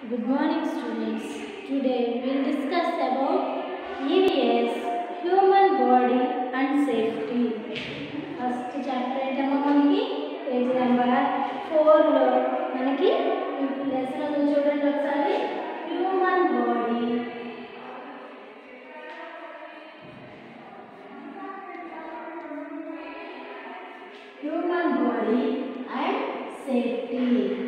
Good morning students. Today we will discuss about EVS, human body and safety. First chapter ఏంటమ్మా మనకి page number ఫోర్లో మనకి lesson చూడండి ఒకసారి human body human body and safety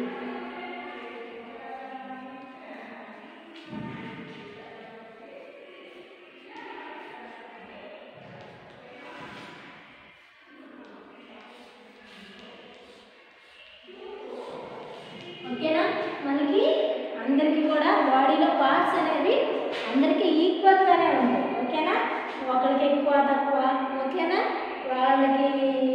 ఓకేనా మనకి అందరికీ కూడా బాడీలో పార్ట్స్ అనేవి అందరికీ ఈక్వల్గానే ఉంటాయి ఓకేనా ఒకరికి ఎక్కువ తక్కువ ఓకేనా వాళ్ళకి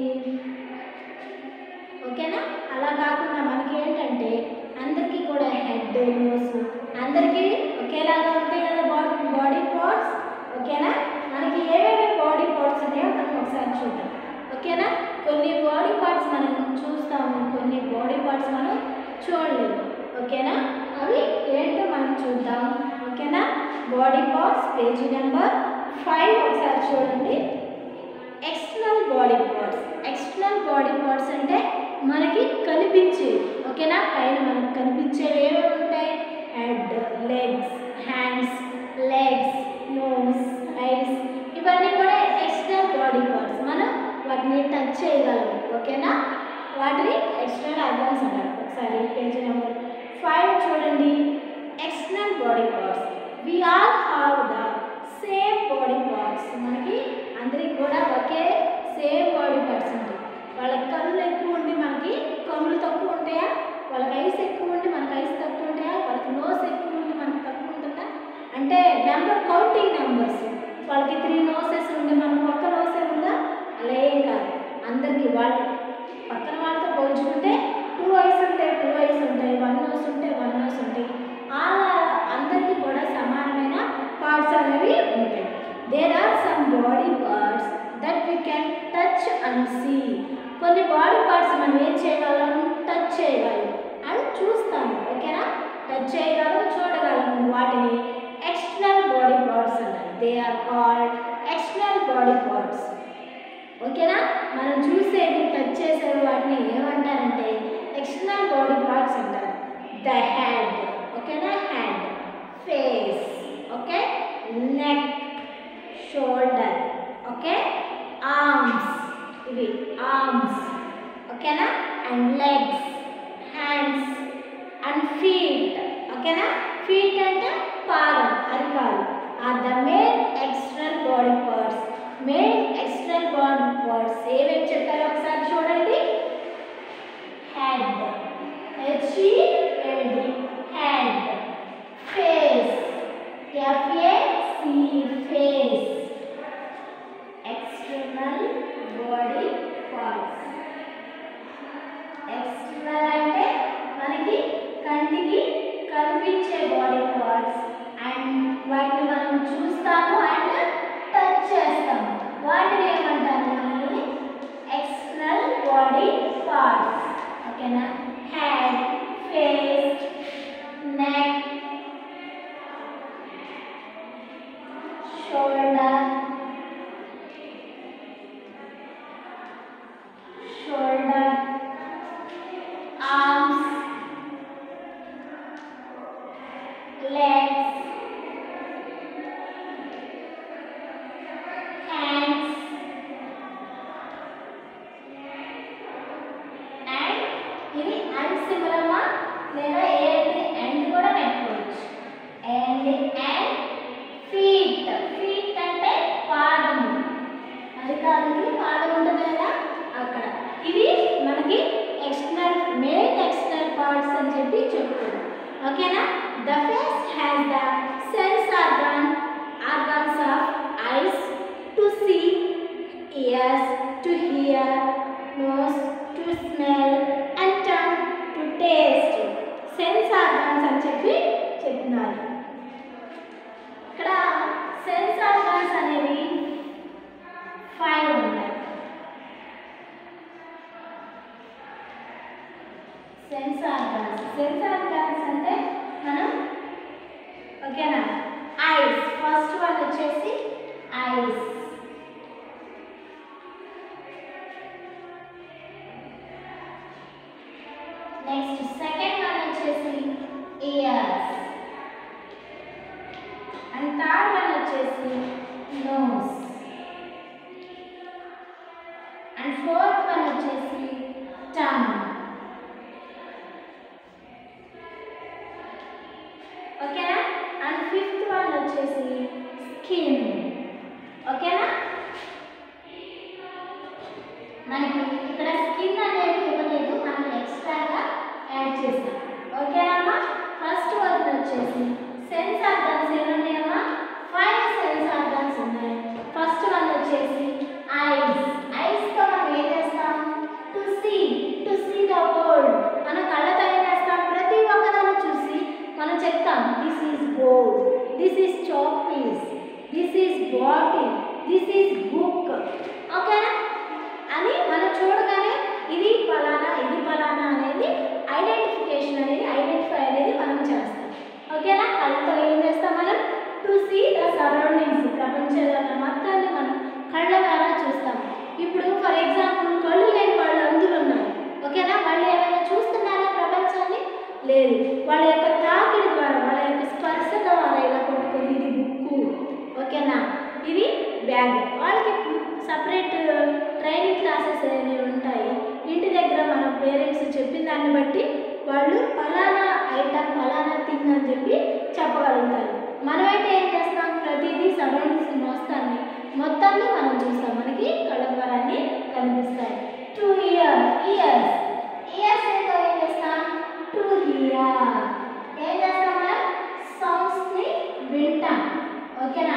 ఓకేనా అలా కాకుండా మనకి ఏంటంటే అందరికీ కూడా హెడ్ నోస్ అందరికీ ఒకేలాగా ఉంటాయి కదా బాడీ బాడీ పార్ట్స్ ఓకేనా మనకి ఏమేమి బాడీ పార్ట్స్ ఉన్నాయో మనం ఒకసారి చూద్దాం ఓకేనా కొన్ని బాడీ పార్ట్స్ మనం చూస్తాము కొన్ని బాడీ పార్ట్స్ మనం చూడలేము ఓకేనా అవి ఏంటో మనం చూద్దాం ఓకేనా body parts page number five ఒకసారి చూడండి external body parts external body parts అంటే మనకి కనిపించేవి ఓకేనా పైన మనకు కనిపించేవి ఏమేమి ఉంటాయి head legs hands legs nose eyes ఇవన్నీ కూడా ఎక్స్టర్నల్ బాడీ పార్ట్స్ మనం వాటిని టచ్ చేయగలము ఓకేనా వాటిని ఎక్స్టర్నల్ ఆర్గన్స్ అంటారు ఒకసారి పేజ్ నెంబర్ ఫైవ్ చూడండి external body parts we all have the same body parts మనకి అందరికి కూడా ఒకే సేమ్ బాడీ పార్ట్స్ ఉంటాయి వాళ్ళకి కళ్ళు ఎక్కువ ఉండి మనకి కళ్ళు తక్కువ ఉంటాయా వాళ్ళకి ఐస్ ఎక్కువ ఉండి మనకి ఐస్ తక్కువ ఉంటాయా వాళ్ళకి నోస్ ఎక్కువ ఉండి మనకి తక్కువ ఉంటుందా అంటే నెంబర్ కౌంటింగ్ నెంబర్స్ వాళ్ళకి త్రీ నోసెస్ ఉండి మనకు ఒక్క నోసే ఉందా అలా ఏం కాదు అందరికీ వాళ్ళు పక్కన వాళ్ళతో పోల్చుకుంటే టూ ఐస్ ఉంటాయి టూ ఐస్ ఉంటాయి వన్ నోస్ ఉంటే వన్ నోస్ ఉంటాయి అలా అందరికీ కూడా సమానమైన పార్ట్స్ అనేవి ఉంటాయి there are some body parts that we can touch and see కొన్ని బాడీ పార్ట్స్ మనం ఏం చేయగలం టచ్ చేయగలం అండ్ చూస్తాము ఓకేనా టచ్ చేయగలం చూడగలము వాటిని ఎక్స్టర్నల్ బాడీ పార్ట్స్ అంటారు they are called external body parts ఓకేనా మనం చూసేది టచ్ చేసేవి వాటిని ఏమంటారంటే ఎక్స్టర్నల్ బాడీ పార్ట్స్ అంటారు ద హ్యాండ్ ఓకేనా hand face okay neck shoulder okay arms ఇవి ఆర్మ్స్ ఓకేనా and legs hands and feet ఓకేనా ఫీట్ అంటే పాదం అది కాదు are the main external body parts main external body parts ఏమేమి చెప్పారో ఒకసారి చూడండి head H E L D head face F A C face external body parts external అంటే మనకి కంటికి కనిపించే బాడీ పార్ట్స్ అండ్ వాటిని మనం చూస్తాము అండ్ టచ్ చేస్తాము వాటిని ఏమంటారు మనల్ని ఎక్స్టర్నల్ బాడీ పార్ట్స్ ఓకేనా head face neck shoulder shoulder arms, legs, hands, and ఇది అండ్ సింబలమ్మా లేదా ఏంటి అండ్ కూడా పెట్టుకోవచ్చు అండ్ అండ్ ఫీట్ ఫీట్ అంటే పాదము అరికాలకి పాదం ఉంటుంది కదా అక్కడ ఇవి మనకి ఎక్స్టర్నల్ మెయిన్ ఎక్స్టర్నల్ పార్ట్స్ అని చెప్పి చెప్తుంది ఓకేనా the face has the sense organ organs of eyes to see ears to hear nose to smell and tongue to taste sense organs అని చెప్పి చెప్తున్నారు ఇక్కడ సెన్స్ ఆర్గన్స్ అనేవి ఫైవ్ ఉంటాయి సెన్స్ ఆర్గాన్స్ సెన్స్ ఆర్గాన్స్ అంటే మనం వచ్చేసి స్కిన్ ఓకేనా మనకి ఇక్కడ స్కిన్ అనేది ఇవ్వలేదు మనం ఎక్స్ట్రాగా యాడ్ చేసాం ఓకేనా ఫస్ట్ వన్ వచ్చేసి సెన్స్ ఆర్గన్స్ ఎన్ని ఉన్నాయమ్మా ఫైవ్ సెన్స్ ఆర్గన్స్ ఉన్నాయి ఫస్ట్ వన్ వచ్చేసి ఐస్ ఐస్తో మనం ఏం చేస్తాం to see to see the world మన కళ్ళతో ఏం చేస్తాం ప్రతి ఒక్కదాన్ని చూసి మనం చెప్తాం this is board this is chalk piece this is bottle this is book ఓకేనా అని మనం చూడగానే ఇది ఫలానా ఇది ఫలానా అనేది ఐడెంటిఫికేషన్ అనేది ఐడెంటిఫై అనేది మనం చేస్తాం ఓకేనా కళ్ళతో ఏం చేస్తాం మనం టు సీ ద సరౌండింగ్స్ ప్రపంచంలో మొత్తాన్ని మనం కళ్ళ ద్వారా చూస్తాం ఇప్పుడు ఫర్ ఎగ్జాంపుల్ కళ్ళు లేని వాళ్ళు అందరూ ఉన్నారు ఓకేనా వాళ్ళు ఏమైనా చూస్తున్నారా ప్రపంచాన్ని లేదు వాళ్ళ యొక్క తాకిడి ద్వారా వాళ్ళ యొక్క స్పర్శ ద్వారా ఇలా కొట్టుకొని ఇది బుక్కు ఓకేనా ఇది బ్యాగ్ వాళ్ళకి సపరేట్ ట్రైనింగ్ క్లాసెస్ అనేవి ఉంటాయి ఇంటి దగ్గర మన పేరెంట్స్ చెప్పిన దాన్ని బట్టి వాళ్ళు ఫలానా ఐటమ్ ఫలానా థింగ్ అని చెప్పి చెప్పగలుగుతారు మనమైతే ఏం చేస్తాం ప్రతిదీ సరౌండింగ్స్ మొత్తాన్ని మొత్తాన్ని మనం చూస్తాం మనకి కళ్ళ ద్వారా అన్ని కనిపిస్తాయి టూ ఇయర్ ఇయర్స్ ఇయర్స్ ఏంటో ఏం చేస్తాం టూ హియర్ ఏం చేస్తాం మనం సౌండ్స్ని వింటాం ఓకేనా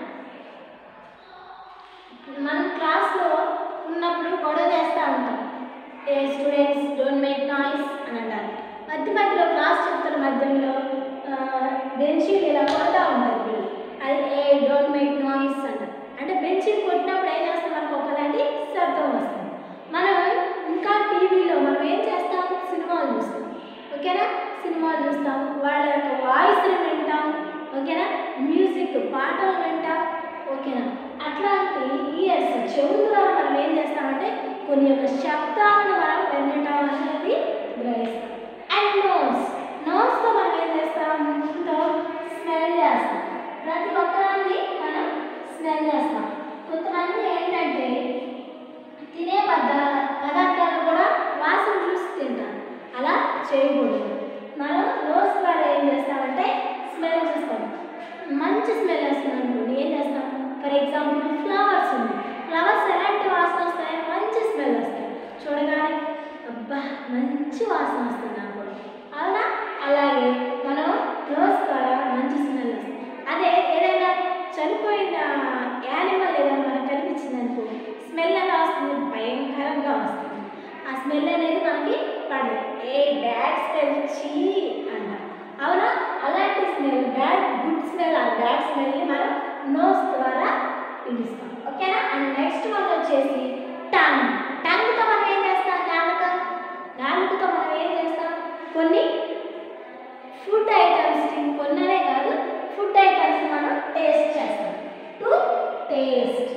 మనం క్లాస్లో ఉన్నప్పుడు గొడవ చేస్తూ ఉంటాం hey students don't make noise అని అంటారు మధ్య మధ్యలో క్లాస్ చెప్తున్న మధ్యలో బెంచీలు ఇలా కొడతా ఉంటారు వీళ్ళు అది ఏ డోంట్ మేక్ నాయిస్ అంటారు అంటే బెంచీలు కొట్టినప్పుడు ఏం చేస్తాం మనకు ఒకలాంటి శబ్దం వస్తుంది మనం ఇంకా టీవీలో మనం ఏం చేస్తాం సినిమాలు చూస్తాం ఓకేనా సినిమాలు చూస్తాం వాళ్ళ యొక్క వాయిస్ని వింటాం ఓకేనా మ్యూజిక్ పాటలు వింటాం ఓకేనా అట్లాంటి ఇయర్స్ చెవుల ద్వారా మనం ఏం చేస్తామంటే కొన్ని యొక్క శబ్దాలను మనం వినటం అనేది గ్రహిస్తాం అండ్ నోస్ నోస్తో మనం ఏం చేస్తాం ముందుతో స్మెల్ చేస్తాం ప్రతి ఒక్కదాన్ని మనం స్మెల్ చేస్తాం కొంతమంది ఏంటంటే తినే పద పదార్థాలు కూడా వాసన చూసి తింటారు అలా చేయకూడదు మనం నోస్ ద్వారా ఏం చేస్తామంటే స్మెల్ చూస్తాం మంచి స్మెల్ వస్తుంది అనుకోండి ఏం చేస్తాం ఫర్ ఎగ్జాంపుల్ ఫ్లవర్స్ ఉంది ఫ్లవర్స్ ఎలాంటి వాసన వస్తాయి మంచి స్మెల్ వస్తాయి చూడగానే అబ్బా మంచి వాసన వస్తుంది అనుకోండి అవునా అలాగే మనం నోస్ ద్వారా మంచి స్మెల్ వస్తుంది అదే ఏదైనా చనిపోయిన యానిమల్ ఏదైనా మనకు కనిపించింది అనుకో స్మెల్ ఎలా వస్తుంది భయంకరంగా వస్తుంది ఆ స్మెల్ అనేది మనకి పడదు ఏ బ్యాడ్ స్మెల్ చీ అంట అవునా అలాంటి స్మెల్ బ్యాడ్ గుడ్ స్మెల్ ఆ బ్యాడ్ స్మెల్ని మనం నోస్ ద్వారా పిలుస్తాం ఓకేనా అండ్ నెక్స్ట్ వన్ వచ్చేసి టంగ్ టంగ్తో మనం ఏం చేస్తాం నాలుక నాలుకతో మనం ఏం చేస్తాం కొన్ని ఫుడ్ ఐటమ్స్ కొన్ననే కాదు ఫుడ్ ఐటమ్స్ మనం టేస్ట్ చేస్తాం టు టేస్ట్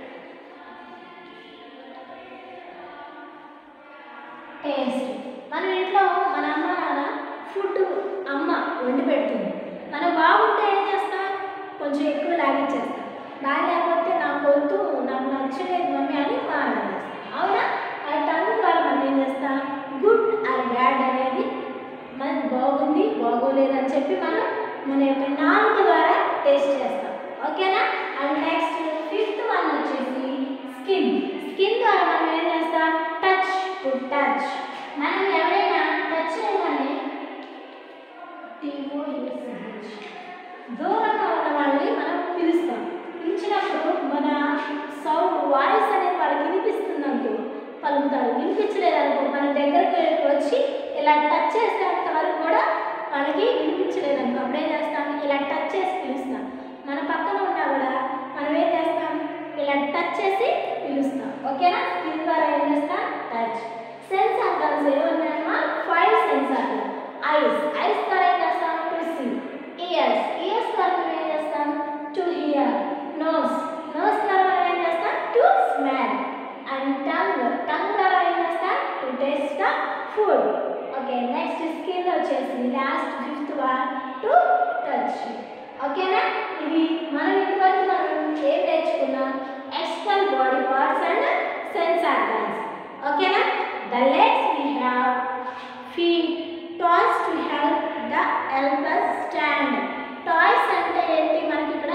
టేస్ట్ మనం ఇంట్లో మన అమ్మ నాన్న ఫుడ్ అమ్మ వండి పెడుతుంది మనం బాగుంటే ఏం చేస్తాం కొంచెం ఎక్కువ లాగించేస్తాం బాగాలేకపోతే నాకు వద్దు నాకు నచ్చలేదు మమ్మీ అని మారాలి అవునా ఆ టంగ్ ద్వారా మనం ఏం చేస్తాం గుడ్ ఆర్ బ్యాడ్ అనేది మనకి బాగుంది బాగోలేదు అని చెప్పి మనం మన యొక్క నాలుక ద్వారా టేస్ట్ చేస్తాం ఓకేనా అండ్ నెక్స్ట్ ఫిఫ్త్ వన్ వచ్చేసి స్కిన్ స్కిన్ ద్వారా మనం ఏం చేస్తాం టచ్ టు టచ్ మనం ఎవరైనా టచ్ చేయగానే దూరంగా ఉన్న వాళ్ళని మనం పిలుస్తాం పిలిచినప్పుడు మన సౌండ్ వాయిస్ అనేది వాళ్ళకి వినిపిస్తుందనుకో పలుకుతారు వినిపించలేదనుకో మన దగ్గరకు వచ్చి ఇలా టచ్ చేసేంత వరకు కూడా వాళ్ళకి వినిపించలేదనుకో అప్పుడేం చేస్తాం ఇలా టచ్ చేసి పిలుస్తాం మన పక్కన ఉన్నా కూడా మనం ఏం చేస్తాం ఇలా టచ్ చేసి పిలుస్తాం ఓకేనా స్కిన్ ద్వారా ఏం చేస్తాం టచ్ సెన్స్ ఆర్గన్స్ ఏమన్నాయమ్మా five sense organ eyes eyes ద్వారా ఏం చేస్తాం టు సీ ఇయర్స్ ఇయర్స్ ద్వారా మనం ఏం చేస్తాం టు హియర్ నోస్ నోస్ ద్వారా మనం ఏం చేస్తాం to smell and tongue tongue ద్వారా ఏం చేస్తాం to taste the food okay next skin వచ్చేసి last fifth one to touch ఓకేనా ఇది మనం ఇంతవరకు మనం ఏం నేర్చుకున్నాం external body parts and sense organs ఓకేనా the legs we have feet toes to help the help us stand toes అంటే ఏంటి మనకి ఇక్కడ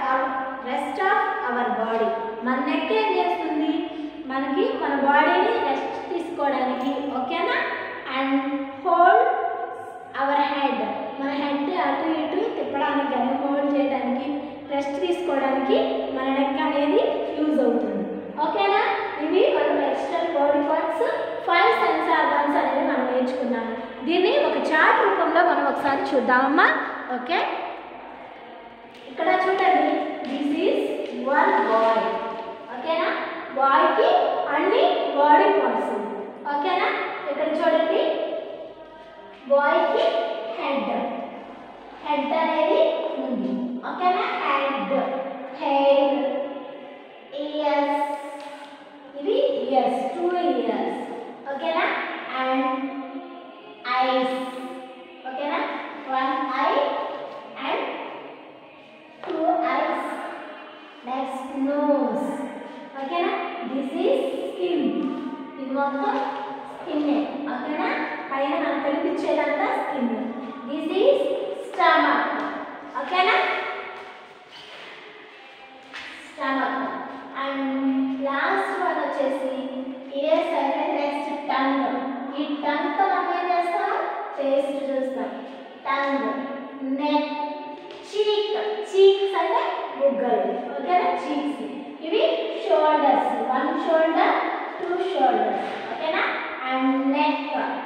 రెస్ట్ ఆఫ్ అవర్ బాడీ మన నెక్ ఏం చేస్తుంది మనకి మన బాడీని రెస్ట్ తీసుకోవడానికి ఓకేనా అండ్ హోల్డ్ అవర్ హెడ్ మన హెడ్ అటు ఇటు తిప్పడానికి కానీ హోల్డ్ చేయడానికి రెస్ట్ తీసుకోవడానికి మన నెక్ అనేది యూజ్ అవుతుంది ఓకేనా ఇవి మనం external body parts five sense organs అనేవి మనం నేర్చుకున్నాం దీన్ని ఒక చార్ట్ రూపంలో మనం ఒకసారి చూద్దామమ్మా ఓకే ఇక్కడ చూడండి దిస్ ఈస్ వన్ బాయ్ ఓకేనా బాయ్కి అన్ని బాడీ పార్ట్స్ ఓకేనా ఇక్కడ చూడండి బాయ్కి హెడ్ హెడ్ అనేది ఉంది ఓకేనా హెడ్ హెయిర్ ఇయర్స్ ఇవి ఇయర్స్ టూ ఇయర్స్ ఓకేనా అండ్ ఐస్ ఓకేనా one eye and two eyes next nose ఓకేనా దిస్ ఈస్ స్కిన్ ఇది మొత్తం స్కిన్ ఓకేనా పైన మనకు కనిపించేదంతా స్కిన్ దిస్ ఈస్ స్టమక్ ఓకేనా స్టమక్ అండ్ లాస్ట్ వన్ వచ్చేసి ఇయర్స్ అంటే నెక్స్ట్ టంగ్ ఈ టంగ్తో మనం ఏం చేస్తాం టేస్ట్ చూస్తాం టంగ్ నెక్ చీక్ చీక్స్ అంటే బుగ్గలు ఓకేనా చీక్స్ ఇవి shoulders one shoulder two shoulders ఓకేనా అండ్ నెక్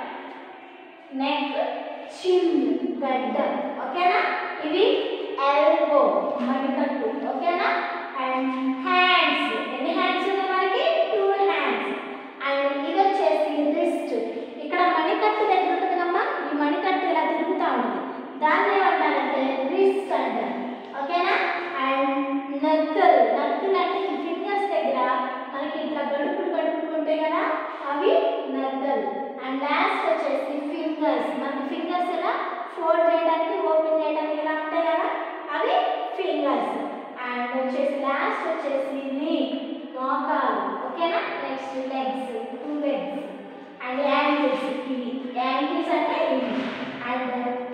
నెక్ చిన్ గడ్డ ఓకేనా ఇవి ఎల్బో మడికట్టు ఓకేనా అండ్ హ్యాండ్స్ ఎన్ని హ్యాండ్స్ ఉన్నాయి మనకి టూ హ్యాండ్స్ అండ్ ఇది వచ్చేసి రిస్ట్ ఇక్కడ మణికట్టు దగ్గర ఉంటుంది కమ్మా ఈ మణికట్టు ఇలా తిరుగుతూ ఉంటుంది దాన్ని ఏమంటారంటే రిస్ట్ అంటారు ఓకేనా అండ్ నక్కల్ నక్కల్ అంటే ఈ ఫింగర్స్ దగ్గర మనకి ఇట్లా గడుపులు గడుపులు ఉంటాయి కదా అవి నక్కల్ అండ్ లాస్ట్ వచ్చేసి ఫింగర్స్ మనకి ఫింగర్స్ ఇలా ఫోల్డ్ చేయడానికి ఓపెన్ చేయడానికి ఇలా ఉంటాయి కదా అవి ఫింగర్స్ అండ్ వచ్చేసి లాస్ట్ వచ్చేసి నీ మోకాలు ఓకేనా next legs two legs and angles ఇవి యాంగిల్స్ అంటే ఇవి అండ్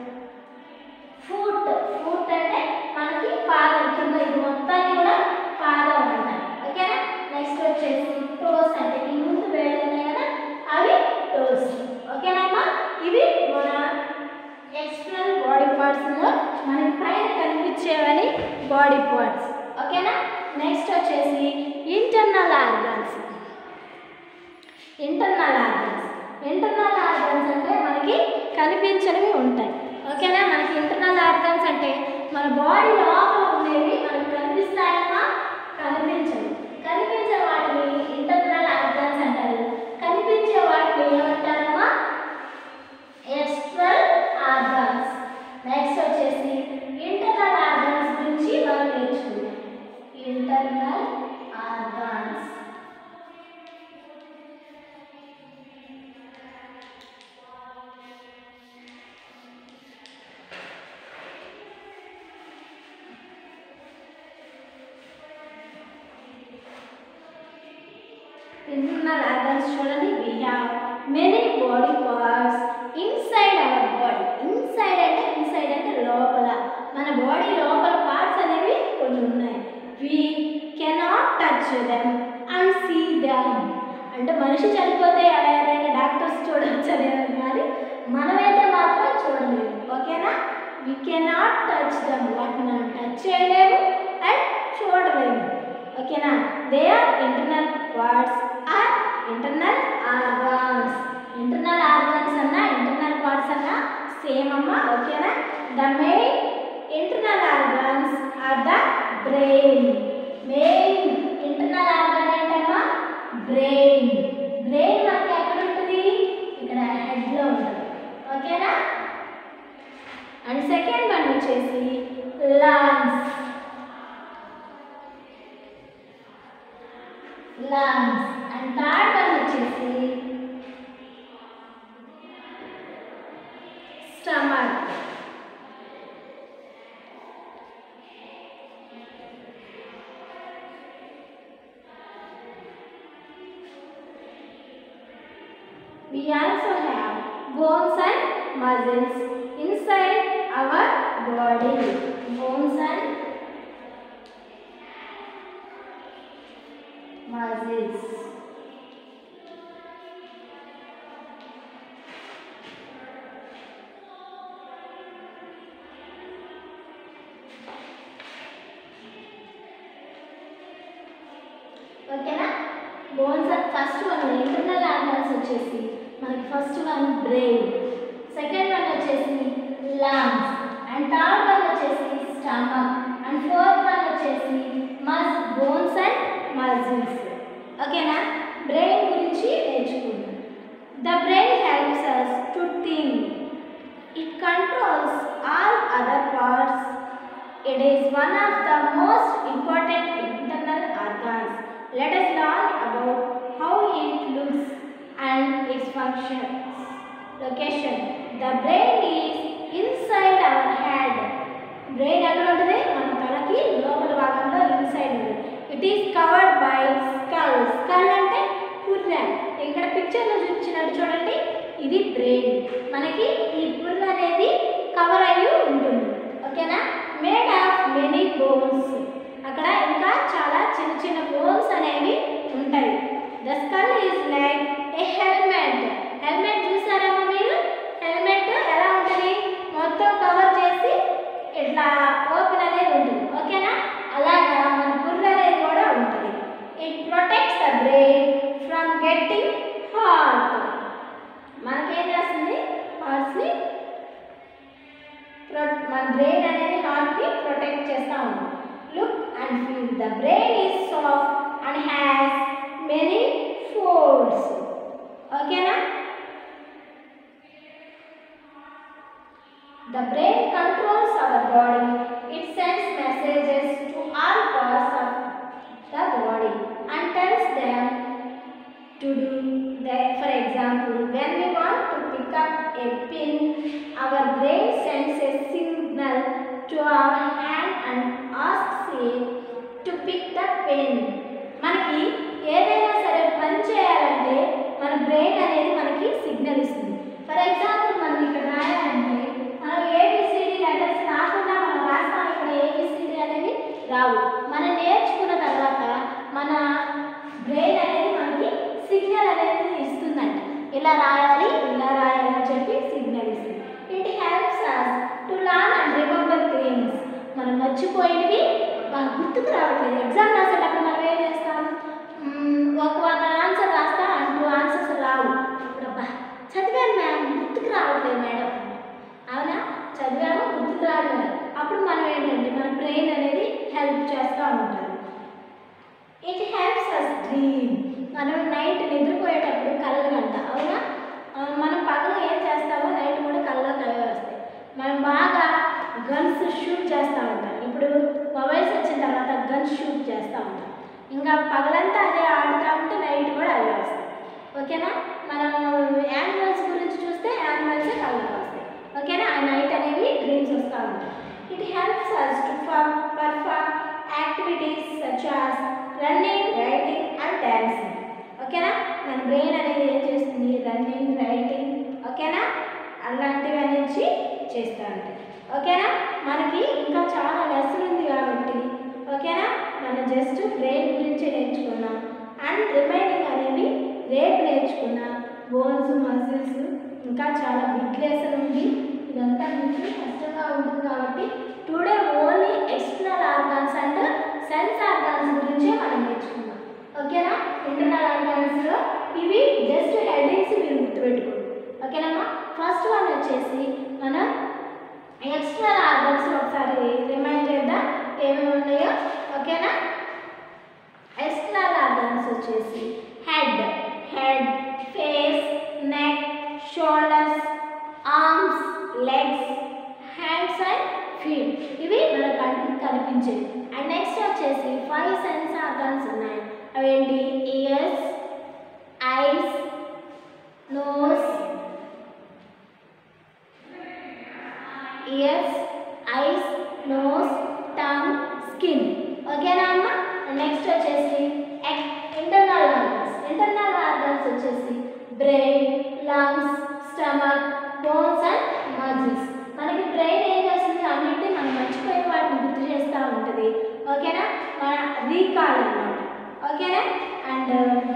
ఫుట్ ఫుట్ అంటే మనకి పాదం కింద ఇది మొత్తాన్ని కూడా పాదం అంటారు ఓకేనా నెక్స్ట్ వచ్చేసి టోస్ అంటే ఈ ముందు వేళ్ళు ఉన్నాయి కదా అవి టోస్ ఓకేనమ్మా ఇవి మన ఎక్స్టర్నల్ బాడీ పార్ట్స్లో మనకి పైన కనిపించేవని బాడీ పార్ట్స్ ఓకేనా నెక్స్ట్ వచ్చేసి internal organs internal organs internal organs అంటే మనకి కనిపించనివి ఉంటాయి ఓకేనా మనకి ఇంటర్నల్ ఆర్గన్స్ అంటే మన బాడీ లోపల ఉండేవి మనకు కనిపిస్తాయమ్మా కనిపించవు కనిపించే వాటిని ఇంటర్నల్ ఆర్గన్స్ అంటారు కనిపించే వాటిని ఏమంటారమ్మా ఎక్స్టర్నల్ ఆర్గన్స్ నెక్స్ట్ వచ్చేసి ఇంటర్నల్ ఆర్గన్స్ గురించి మనం నేర్చుకుందాం ఇంటర్నల్ ఆర్గన్స్ internal organs చూడండి we have many body parts inside our body inside అంటే inside అంటే లోపల మన బాడీ లోపల పార్ట్స్ అనేవి కొన్ని ఉన్నాయి we cannot touch them and see them అంటే మనిషి చనిపోతే ఎవరైనా డాక్టర్స్ చూడవచ్చు అనేది కానీ మనమైతే మాత్రం చూడలేము ఓకేనా వి కెనాట్ టచ్ దమ్ వాటిని మనం టచ్ చేయలేము అండ్ చూడలేము ఓకేనా they are internal parts are internal organs internal organs అన్నా ఇంటర్నల్ పార్ట్స్ అన్నా సేమ్ అమ్మా ఓకేనా the main internal organs are the brain main internal organ ఏంటమ్మా బ్రెయిన్ బ్రెయిన్ మనకి ఎక్కడ ఉంటుంది ఇక్కడ హెడ్లో ఉంటుంది ఓకేనా అండ్ సెకండ్ వన్ వచ్చేసి lungs lungs and third one వచ్చేసి stomach We also have bones and muscles inside our body. Bones and bones first one internal organs వచ్చేసి మనకి first one brain second one వచ్చేసి లంగ్స్ అండ్ థర్డ్ వన్ వచ్చేసి stomach and fourth one వచ్చేసి మస్ bones and muscles ఓకేనా brain గురించి నేర్చుకుందాం the brain helps us to think it controls all other parts It is one of the most important internal organs. Let us learn about how it looks and its functions. Location. The brain is inside our head. Brain ఎక్కడ ఉంటుంది మన తలకి లోపల భాగంలో inside ఉంటుంది it is covered by skull skull అంటే పుర్రె ఇక్కడ పిక్చర్లో చూపించినట్టు చూడండి ఇది బ్రెయిన్ మనకి ఈ పుర్రె అనేది కవర్ అయ్యి ఉంటుంది ఓకేనా మేడ్ ఆఫ్ మెనీ బోన్స్ అక్కడ ఇంకా చాలా చిన్న చిన్న బోన్స్ అనేవి ఉంటాయి the skull is like a helmet helmet చూసారమ్మా మీరు హెల్మెట్ ఎలా ఉంటుంది మొత్తం కవర్ చేసి ఇట్లా ఓపెన్ అనేది ఉంటుంది ఓకేనా అలాగా మన బుర్ర అనేది కూడా ఉంటుంది it protects the brain from getting hurt మనకేం చేస్తుంది హార్ట్స్ని మన బ్రెయిన్ అనేది హార్ట్ని ప్రొటెక్ట్ చేస్తూ ఉంటుంది look and feel the brain is soft and has many folds ఓకేనా The brain controls our body. It sends messages to all parts of the body and tells them to do that. For example, when we want to pick up a pin, our brain sends a signal to our hand and asks it to pick the pin. మనకి ఏదైనా సరే పని చేయాలంటే మన brain అనేది మనకి signal ఇస్తుంది for example మనం ఇక్కడ రాయాలంటే మనం ఏబిసిడి లెటర్స్ రాకుండా మనం రాస్తాం ఇక్కడ ఏబిసిడి అనేది రావు మనం నేర్చుకున్న తర్వాత మన బ్రెయిన్ అనేది మనకి సిగ్నల్ అనేది ఇస్తుందంట ఇలా రాయాలి ఇలా రాయాలి అని చెప్పి సిగ్నల్ ఇస్తుంది it helps us to learn and remember things మనం మర్చిపోయినవి మనకు గుర్తుకు రావట్లేదు ఎగ్జామ్ రాసేటప్పుడు మనం ఏం చేస్తాం మ్మ్, ఒక వన్ ఆన్సర్ రాస్తా అండ్ టూ ఆన్సర్స్ రావు ఇప్పుడు అబ్బా చదివాను మ్యామ్ గుర్తుకు రావట్లేదు మేడం అవునా చదివాము గుర్తుకు రావట్లేదు అప్పుడు మనం ఏంటంటే మన బ్రెయిన్ అనేది హెల్ప్ చేస్తూ ఉంటుంది ఇట్ హెల్ప్స్ అస్ డ్రీమ్ మనం నైట్ నిద్రపోయేటప్పుడు కళ్ళు కంట అవునా ఆ, మనం పగలు ఏం చేస్తామో నైట్ కూడా కళ్ళలో కళ్ళు వస్తాయి మనం బాగా గన్స్ షూట్ చేస్తూ ఉంటాం ఇప్పుడు మొబైల్స్ వచ్చిన తర్వాత గన్స్ షూట్ చేస్తూ ఉంటాం ఇంకా పగలంతా అదే ఆడుతూ ఉంటే నైట్ కూడా అవే వస్తాయి ఓకేనా మనం యానిమల్స్ గురించి చూస్తే యానిమల్సే కళ్ళకి వస్తాయి ఓకేనా ఆ నైట్ అనేవి డ్రీమ్స్ వస్తూ ఉంటాయి it helps us to perform activities such as running writing and dancing ఓకేనా మన బ్రెయిన్ అనేది ఏం చేస్తుంది రన్నింగ్ రైటింగ్ ఓకేనా అలాంటివి అనేది చేస్తూ ఉంటాయి ఓకేనా మనకి ఇంకా చాలా లెసన్ ఉంది కాబట్టి ఓకేనా మనం జస్ట్ బ్రెయిన్ గురించి నేర్చుకున్నాం అండ్ రిమైనింగ్ అనేవి రేపు నేర్చుకున్నాం బోన్స్ మజిల్స్ ఇంకా చాలా బిగ్ లెసన్ ఉంది ఇదంతా మీకు కష్టంగా ఉంటుంది కాబట్టి today only external organs and sense organs గురించే మనం నేర్చుకున్నాం ఓకేనా ఇంటర్నల్ ఆర్గాన్స్లో ఇవి జస్ట్ హెడ్డింగ్స్ మీరు గుర్తుపెట్టుకోండి ఓకేనమ్మా ఫస్ట్ వన్ వచ్చేసి మనం ఎక్స్టర్నల్ ఆర్గన్స్ ఒకసారి రిమైండ్ చేద్దాం ఏమేమి ఉన్నాయో ఓకేనా ఎక్స్టర్నల్ ఆర్గన్స్ వచ్చేసి head head face neck shoulders arms legs hands and feet ఇవి మన కంటికి కనిపించేవి అండ్ నెక్స్ట్ వచ్చేసి ఫైవ్ సెన్స్ ఆర్గన్స్ ఉన్నాయి అవేంటి ears eyes nose ears eyes nose tongue skin ఓకేనా అమ్మ నెక్స్ట్ వచ్చేసి ఇంటర్నల్ ఆర్గన్స్ ఇంటర్నల్ ఆర్గన్స్ వచ్చేసి brain lungs stomach bones and muscles మనకి బ్రెయిన్ ఏం చేస్తుంది అన్నింటి మనం మర్చిపోయిన వాటిని గుర్తు చేస్తూ ఉంటుంది ఓకేనా మన రీకాల్ అన్నమాట ఓకేనా and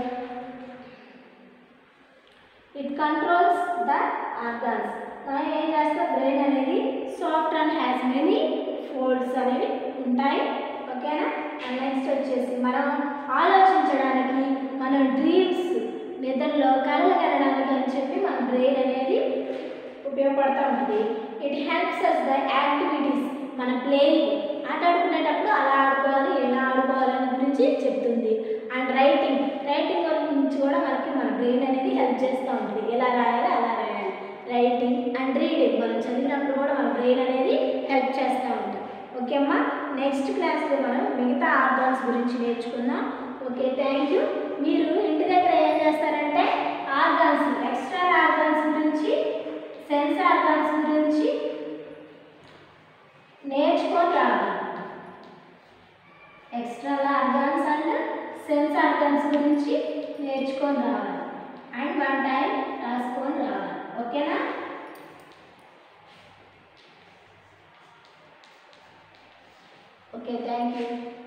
it controls the organs మనం ఏం చేస్తాం బ్రెయిన్ అనేది soft and has many folds అనేవి ఉంటాయి ఓకేనా అండ్ నెక్స్ట్ వచ్చేసి మనం ఆలోచించడానికి మనం డ్రీమ్స్ నిద్రలో కళలు కనడానికి అని చెప్పి మన బ్రెయిన్ అనేది ఉపయోగపడుతూ ఉంటుంది it helps us the activities మన ప్లేయింగ్ ఆట ఆడుకునేటప్పుడు అలా ఆడుకోవాలి ఎలా ఆడుకోవాలి అని గురించి చెప్తుంది అండ్ రైటింగ్ రైటింగ్ గురించి కూడా మనకి మన బ్రెయిన్ అనేది హెల్ప్ చేస్తూ ఉంటుంది ఎలా రాయాలి అలా రాయాలి రైటింగ్ అండ్ రీడింగ్ మనం చదివినప్పుడు కూడా మన బ్రెయిన్ అనేది హెల్ప్ చేస్తూ ఉంటుంది ఓకే అమ్మా నెక్స్ట్ క్లాస్లో మనం మిగతా ఆర్గాన్స్ గురించి నేర్చుకుందాం ఓకే థ్యాంక్ యూ మీరు ఇంటి దగ్గర ఏం చేస్తారంటే ఆర్గాన్స్ ఎక్స్ట్రా ఆర్గాన్స్ గురించి సెన్స్ ఆర్గాన్స్ గురించి నేర్చుకొని రావాలి extra organs and sense organs గురించి నేర్చుకొని రావాలి అండ్ వన్ టైం రాసుకొని రావాలి ఓకేనా ఓకే థ్యాంక్ యూ